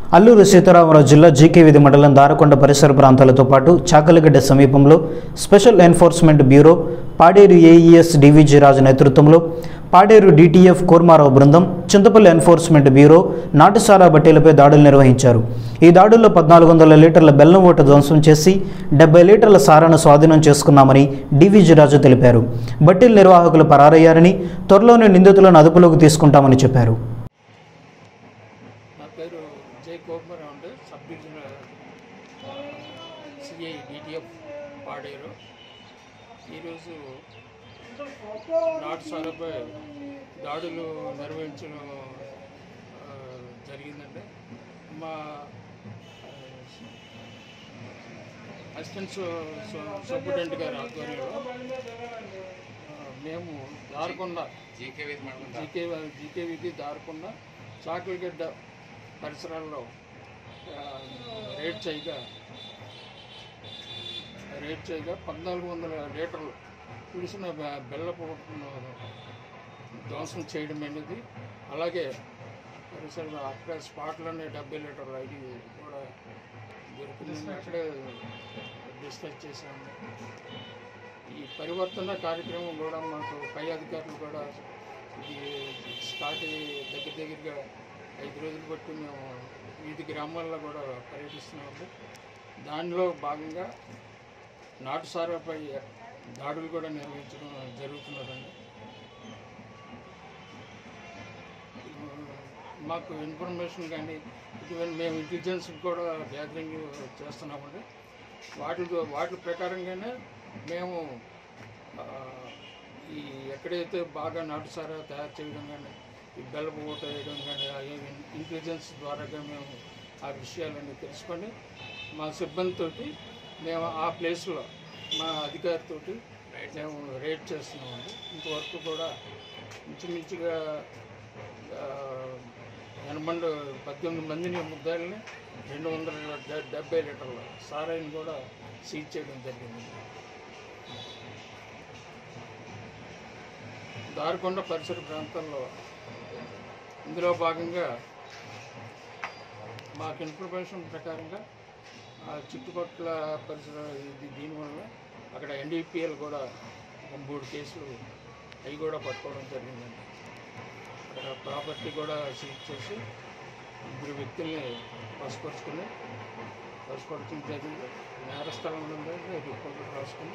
అల్లూరు సీతారామరాజు జిల్లా జీకేవిధి మండలం దారకొండ పరిసర ప్రాంతాలతో పాటు చాకలిగడ్డ సమీపంలో special enforcement bureau Paderu AES డివిజీ రాజు నేతృత్వంలో పాడేరు డిటిఎఫ్ కోర్మారావు బృందం చింతపల్లి ఎన్ఫోర్స్మెంట్ బ్యూరో నాటుసారా బట్టీలపై దాడులు నిర్వహించారు ఈ దాడుల్లో పద్నాలుగు వందల లీటర్ల బెల్లం ఓట ధ్వంసం చేసి డెబ్బై లీటర్ల సారాను స్వాధీనం చేసుకున్నామని డివిజీ రాజు తెలిపారు బట్టీల నిర్వాహకులు పరారయ్యారని త్వరలోనే నిందితులను అదుపులోకి తీసుకుంటామని చెప్పారు నా పేరు జై కోకుమరావు అండి sub divisional CI DTF Paderu ఈరోజు నాటు సారాపై దాడులు నిర్వహించడం ఆ, జరిగిందండి మా అసిస్టెంట్ సూపరింటెండెంట్ గారి ఆధ్వర్యంలో ఆ, మేము దారకొండ జీకే జీకేవికి దారకొండ చాకులగడ్డ పరిసరాల్లో ఆ, రేట్ చేయగా రేట్ చేయగా పద్నాలుగు వందల లీటర్లు పులిసిన బె- బెల్లపు ఉప్పును ధ్వంసం చేయడం అనేది అలాగే పరిసర అక్కడ స్పాట్లోనే డెబ్బై లీటర్లు అది కూడా దొరికింది అక్కడే డిస్కస్ చేశాము ఈ పరివర్తన కార్యక్రమం కూడా మాకు పై అధికారులు కూడా ఇది స్టార్ట్ అయ్యి దగ్గర దగ్గరగా ఐదు రోజులు బట్టి మేము వివిధ గ్రామాల్లో కూడా పర్యటిస్తున్నాము దానిలో భాగంగా నాటు సారాపై దాడులు కూడా నిర్వహించడం జరుగుతున్నదండి మాకు ఇన్ఫర్మేషన్ కానీ ఇటువంటి మేము ఇంటెలిజెన్స్ కూడా గ్యాదరింగ్ చేస్తున్నామండి వాటి వాటి ప్రకారంగానే మేము ఆ, ఈ ఎక్కడైతే బాగా నాటుసారా తయారు చేయడం కానీ ఈ బెల్లపు ఊట వేయడం కానీ ఆ ఇంటెలిజెన్స్ ద్వారాగా మేము ఆ విషయాలన్నీ తెలుసుకొని మా సిబ్బందితోటి మేము ఆ ప్లేస్లో మా అధికారితోటి మేము రేట్ చేస్తున్నామండి ఇంతవరకు కూడా ఇంచుమించుగా ఆ, ఎనమండు పద్దెనిమిది మందిని ముద్దాయిల్ని రెండు వందల డె- డెబ్బై లీటర్ల సారాయిని కూడా సీజ్ చేయడం జరిగింది దారికొండ పరిసర ప్రాంతాల్లో ఇందులో భాగంగా మాకు ఇన్ఫర్మేషన్ ప్రకారంగా ఆ చుట్టుపక్కల పరిసర ఇది దీనివల్ల అక్కడ ఎన్డీపీఎల్ కూడా ఒక మూడు కేసులు అవి కూడా పట్టుకోవడం జరిగిందండి అక్కడ ప్రాపర్టీ కూడా సీజ్ చేసి ఇద్దరు వ్యక్తుల్ని పసుపరుచుకుని పసుపరచడం జరిగింది నేరస్థలం నుండి రిపోర్ట్ రాసుకుని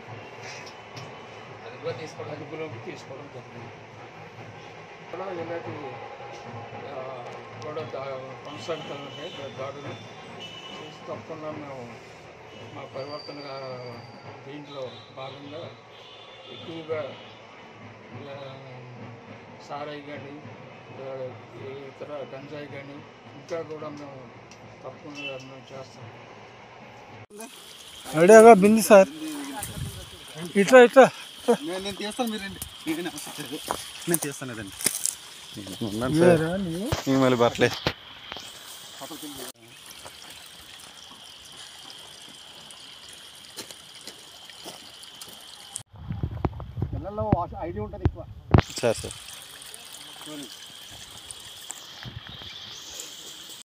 అదుపులోకి తీసుకోవడం జరిగింది కూడా ఇలాంటి ఆ, కూడా దా కొనసాగుతున్నాయి దా- దాడులు చేసి తప్పకుండా మేము మా పరివర్తన దీంట్లో భాగంగా ఎక్కువగా ఆ, సారాయి కానీ ఇతర గంజాయి కానీ ఇంకా కూడా మేము తప్పకుండా మేము చేస్తాం ఐడియాగా బింది సార్ ఇట్లా ఇట్లా నేను నేను తీస్తాను మీరు రండి నేను అవసరం లేదు. నేను తీస్తాను అదండి ఇవేరా నీవు మళ్ళీ బట్టలే పిల్లల్లో ఐడియా ఉంటుంది ఎక్కువ సార్ సార్